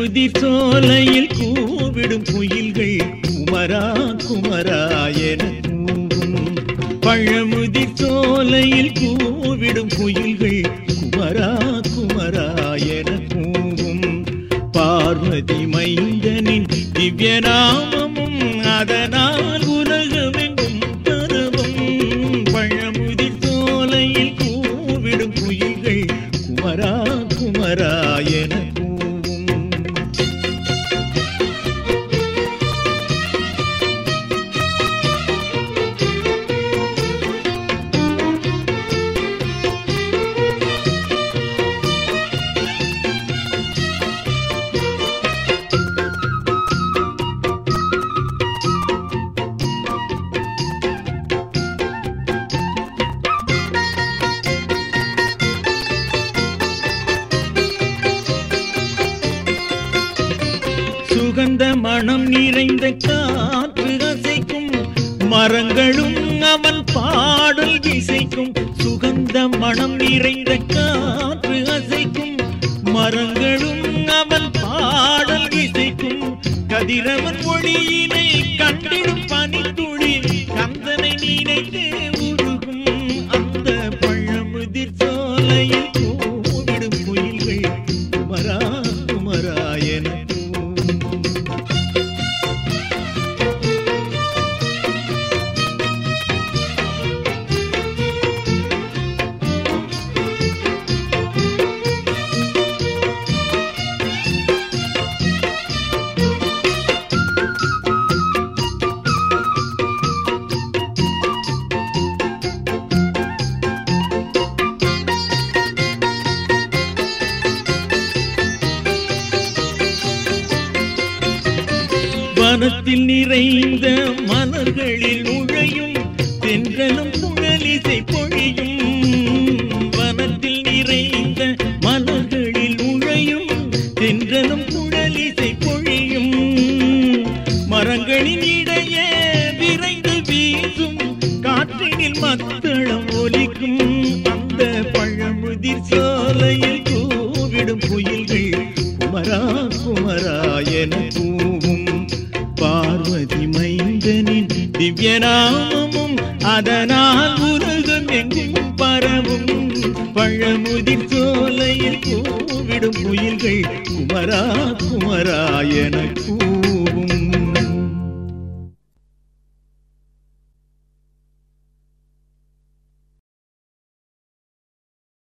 பழமுதிர் சோலையில் கூவிடும் குயில்கள் குமரா குமரா என கூவும் பழமுதிர் சோலையில் கூவிடும் குயில்கள் குமரா குமரா என கூவும் பார்வதி மைந்தனின் திவ்ய நாமமும் அதனால் உலகமெங்கும் பரவும் பழமுதிர் சோலையில் கூவிடும் குயில்கள் குமரா குமரா என கூவும் சுகந்த மனம் நிறைந்த காற்று அசைக்கும் மரங்களும் அவன் பாடல் இசைக்கும் சுகந்த மனம் நிறைந்த காற்று அசைக்கும் மரங்களும் அவன் பாடல் இசைக்கும் கதிரவன் ஒளியினை கண்டிடும் பனித்துளி கந்தனை நினைத்து உருகும் அந்த பழமுதிர் சோலையில் கூவிடும் குயில்கள் குமரா குமரா என கூவும். வனத்தில் நிறைந்த மலர்களில் நுழையும் தென்றலும் புழலிசை பொழியும் வனத்தில் நிறைந்த மலர்களில் நுழையும் தென்றலும் புழலிசை பொழியும் மரங்களின் இடையே விரைந்து வீசும் காற்றினில் மத்தளம் ஒலிக்கும் அந்த பழமுதிர் சோலையில் கூவிடும் குயில்கள் குமரா குமரா என கூவும் பார்வதி மைந்தனின் திவ்ய நாமமும் அதனால் உலகம் எங்கும் பரவும் பழமுதிர் சோலையில் கூவிடும் குயில்கள் குமரா குமரா என கூவும்